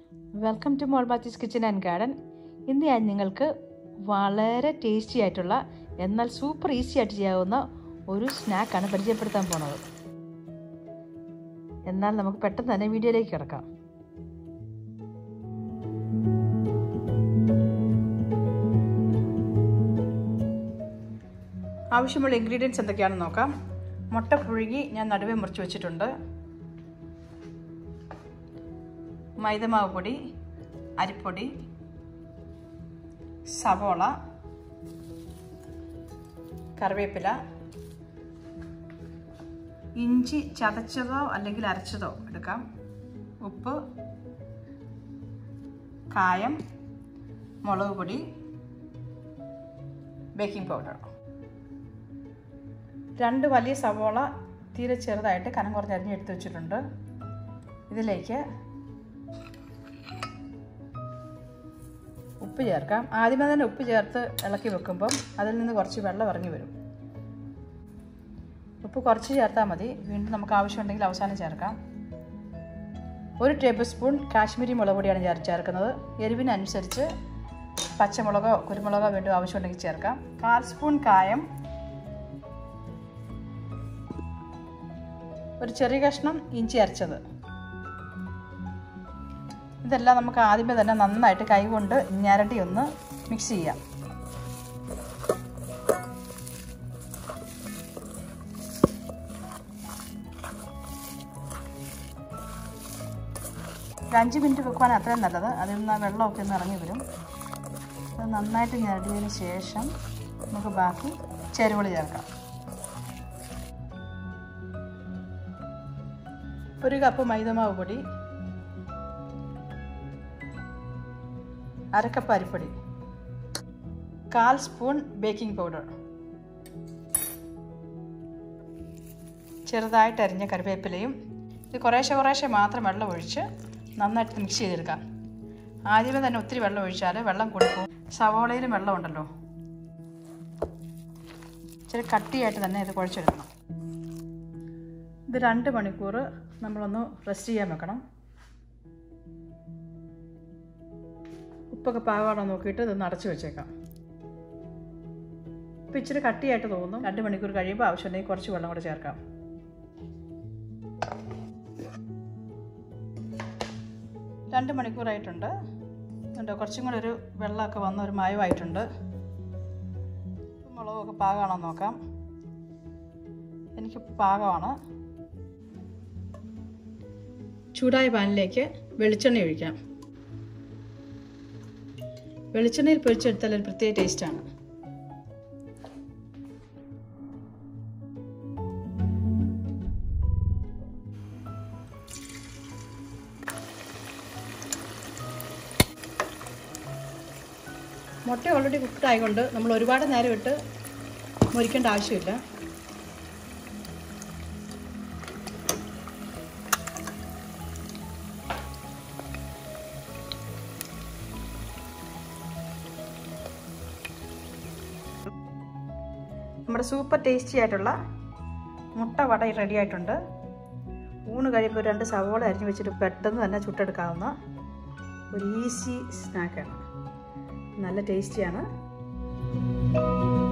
welcome to മോൾബാത്തീസ് kitchen and garden ഇന്ന് ഞാൻ നിങ്ങൾക്ക് വളരെ ടേസ്റ്റി ആയിട്ടുള്ള എന്നാൽ സൂപ്പർ ഈസി ആയിട്ട് ചെയ്യാവുന്ന ഒരു സ്നാക്കാണ് പരിചയപ്പെടുത്താൻ പോണത് എന്നാൽ നമുക്ക് പെട്ടെന്ന് തന്നെ വീഡിയോയിലേക്ക് കിടക്കാം ആവശ്യമുള്ള ഇൻഗ്രീഡിയൻസ് എന്തൊക്കെയാണെന്ന് നോക്കാം മുട്ട പുഴുകി ഞാൻ നടുവേ മുറിച്ച് വെച്ചിട്ടുണ്ട് മൈദമാവ് പൊടി അരിപ്പൊടി സവോള കറിവേപ്പില ഇഞ്ചി ചതച്ചതോ അല്ലെങ്കിൽ അരച്ചതോ എടുക്കാം ഉപ്പ് കായം മുളക് പൊടി ബേക്കിംഗ് പൗഡർ രണ്ട് വലിയ സവോള തീരെ ചെറുതായിട്ട് കനം കുറഞ്ഞ് അരിഞ്ഞെടുത്ത് വെച്ചിട്ടുണ്ട് ഇതിലേക്ക് ഉപ്പ് ചേർക്കാം ആദ്യമേ തന്നെ ഉപ്പ് ചേർത്ത് ഇളക്കി വെക്കുമ്പം അതിൽ നിന്ന് കുറച്ച് വെള്ളം ഇറങ്ങി വരും ഉപ്പ് കുറച്ച് ചേർത്താൽ മതി വീണ്ടും നമുക്ക് ആവശ്യമുണ്ടെങ്കിൽ അവസാനം ചേർക്കാം ഒരു ടേബിൾ സ്പൂൺ കാശ്മീരി മുളക് പൊടിയാണ് ഞാൻ ചേർക്കുന്നത് എരിവിനനുസരിച്ച് പച്ചമുളകോ കുരുമുളകോ വീണ്ടും ആവശ്യമുണ്ടെങ്കിൽ ചേർക്കാം കാൽ സ്പൂൺ കായം ഒരു ചെറിയ കഷ്ണം ഇഞ്ചി അരച്ചത് ഇതെല്ലാം നമുക്ക് ആദ്യമേ തന്നെ നന്നായിട്ട് കൈകൊണ്ട് ഞരടി ഒന്ന് മിക്സ് ചെയ്യാം ഒരു അഞ്ച് മിനിറ്റ് വെക്കുവാൻ അത്രയും നല്ലത് അതിൽ നിന്ന് ആ വെള്ളമൊക്കെ ഒന്ന് ഇറങ്ങി വരും അത് നന്നായിട്ട് ഞരടിയതിന് ശേഷം നമുക്ക് ബാക്കി ചേരുവകൾ ചേർക്കാം ഒരു കപ്പ് മൈദമാവ് പൊടി അരക്കപ്പ് അരിപ്പൊടി കാൽ സ്പൂൺ ബേക്കിംഗ് പൗഡർ ചെറുതായിട്ട് അരിഞ്ഞ കറിവേപ്പിലയും ഇത് കുറേശ്ശെ കുറേശ്ശെ മാത്രം വെള്ളം ഒഴിച്ച് നന്നായിട്ട് മിക്സ് ചെയ്തെടുക്കാം ആദ്യമേ തന്നെ ഒത്തിരി വെള്ളം ഒഴിച്ചാൽ വെള്ളം കൊടുക്കും സവോളയിലും വെള്ളമുണ്ടല്ലോ ഇച്ചിരി കട്ടിയായിട്ട് തന്നെ ഇത് കുഴച്ചെടുക്കണം ഇത് രണ്ട് മണിക്കൂർ നമ്മളൊന്ന് റെസ്റ്റ് ചെയ്യാൻ വെക്കണം ഉപ്പൊക്കെ പാകമാണോ നോക്കിയിട്ട് ഇത് അടച്ചു വെച്ചേക്കാം ഇപ്പം ഇച്ചിരി കട്ടിയായിട്ട് തോന്നും രണ്ട് മണിക്കൂർ കഴിയുമ്പോൾ ആവശ്യമുണ്ടെങ്കിൽ കുറച്ച് വെള്ളം കൂടെ ചേർക്കാം രണ്ട് മണിക്കൂറായിട്ടുണ്ട് ഉണ്ട് കുറച്ചും കൂടെ ഒരു വെള്ളമൊക്കെ വന്ന ഒരു മയമായിട്ടുണ്ട് മുളകൊക്കെ പാകമാണോ നോക്കാം എനിക്ക് പാകമാണ് ചൂടായ പാനിലേക്ക് വെളിച്ചെണ്ണ ഒഴിക്കാം വെളിച്ചെണ്ണയിൽ പൊരിച്ചെടുത്താൽ ഒരു പ്രത്യേക ടേസ്റ്റാണ് മുട്ട ഓൾറെഡി കുക്ക്ഡ് ആയതുകൊണ്ട് നമ്മൾ ഒരുപാട് നേരം ഇട്ട് മുരിക്കേണ്ട ആവശ്യമില്ല നമ്മുടെ സൂപ്പർ ടേസ്റ്റി ആയിട്ടുള്ള മുട്ട വട റെഡി ആയിട്ടുണ്ട് ഊണ് കഴിയുമ്പോൾ രണ്ട് സവോള അരിഞ്ഞ് വെച്ചിട്ട് പെട്ടെന്ന് തന്നെ ചുട്ടെടുക്കാവുന്ന ഒരു ഈസി സ്നാക്കാണ് നല്ല ടേസ്റ്റിയാണ്